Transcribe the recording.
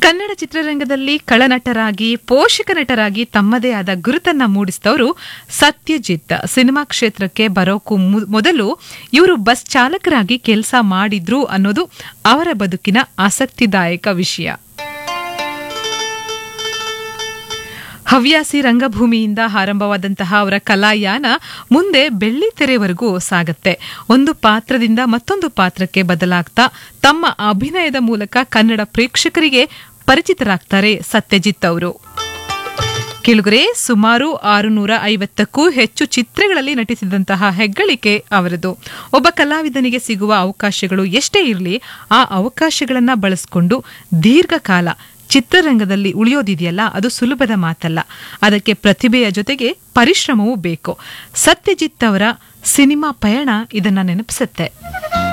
ಕನ್ನಡ ಚಿತ್ರರಂಗದಲ್ಲಿ ಕಳನಟರಾಗಿ ಪೋಷಕ ನಟರಾಗಿ ತಮ್ಮದೇ ಆದ ಗುರುತನ್ನ ಮೂಡಿಸಿದವರು ಸತ್ಯಜಿತ್ ಸಿನಿಮಾ ಕ್ಷೇತ್ರಕ್ಕೆ ಬರೋಕ್ಕೂ ಮು- ಮೊದಲು ಇವರು ಬಸ್ ಚಾಲಕರಾಗಿ ಕೆಲಸ ಮಾಡಿದ್ರು ಅನ್ನೋದು ಅವರ ಬದುಕಿನ ಆಸಕ್ತಿದಾಯಕ ವಿಷಯ ಹವ್ಯಾಸಿ ರಂಗಭೂಮಿಯಿಂದ ಆರಂಭವಾದಂತಹ ಅವರ ಕಲಾಯಾನ ಮುಂದೆ ಬೆಳ್ಳಿ ತೆರೆವರೆಗೂ ಸಾಗತ್ತೆ ಒಂದು ಪಾತ್ರದಿಂದ ಮತ್ತೊಂದು ಪಾತ್ರಕ್ಕೆ ಬದಲಾಗ್ತಾ ತಮ್ಮ ಅಭಿನಯದ ಮೂಲಕ ಕನ್ನಡ ಪ್ರೇಕ್ಷಕರಿಗೆ ಪರಿಚಿತರಾಗ್ತಾರೆ ಸತ್ಯಜಿತ್ ಅವರು ಕೆಳಗರೆ ಸುಮಾರು ಆರುನೂರ ಐವತ್ತಕ್ಕೂ ಹೆಚ್ಚು ಚಿತ್ರಗಳಲ್ಲಿ ನಟಿಸಿದಂತಹ ಹೆಗ್ಗಳಿಕೆ ಅವರದು ಒಬ್ಬ ಕಲಾವಿದನಿಗೆ ಸಿಗುವ ಅವಕಾಶಗಳು ಎಷ್ಟೇ ಇರಲಿ ಆ ಅವಕಾಶಗಳನ್ನ ಬಳಸಿಕೊಂಡು ದೀರ್ಘಕಾಲ ಚಿತ್ರರಂಗದಲ್ಲಿ ಉಳಿಯೋದಿದೆಯಲ್ಲ ಅದು ಸುಲಭದ ಮಾತಲ್ಲ ಅದಕ್ಕೆ ಪ್ರತಿಭೆಯ ಜೊತೆಗೆ ಪರಿಶ್ರಮವೂ ಬೇಕು ಸತ್ಯಜಿತ್ ಅವರ ಸಿನಿಮಾ ಪಯಣ ಇದನ್ನ ನೆನಪಿಸುತ್ತೆ